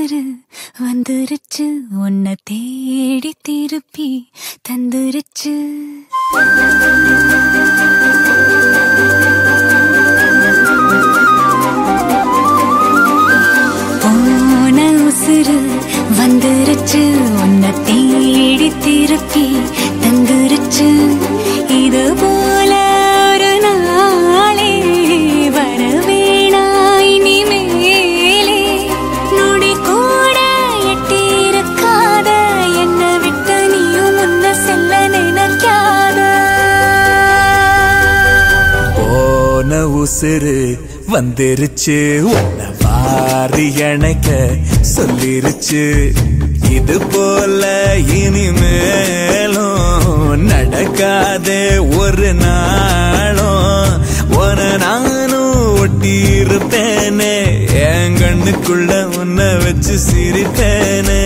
உசுறு வந்துருச்சு உன்னை தேடி திருப்பி தந்துருச்சு போன உசுறு வந்துருச்சு உன்னை தேடி திருப்பி தந்துருச்சு இது போல ஒரு நாளே வரவேணாய் இனிமேலே நொடி கூட எட்டியிருக்காத என்னை விட்டு நீயும் முன்ன செல்ல நினைக்காத போன உசுறு வந்துருச்சு உன்னை வாரி அணைக்க சொல்லிருச்சு இது போல இனிமேலும் நடக்காதே ஒரு நாளும் ஒரு நானும் ஒட்டி இருப்பேனே என் கண்ணுக்குள்ள உன்னை வச்சு சிரிப்பேனே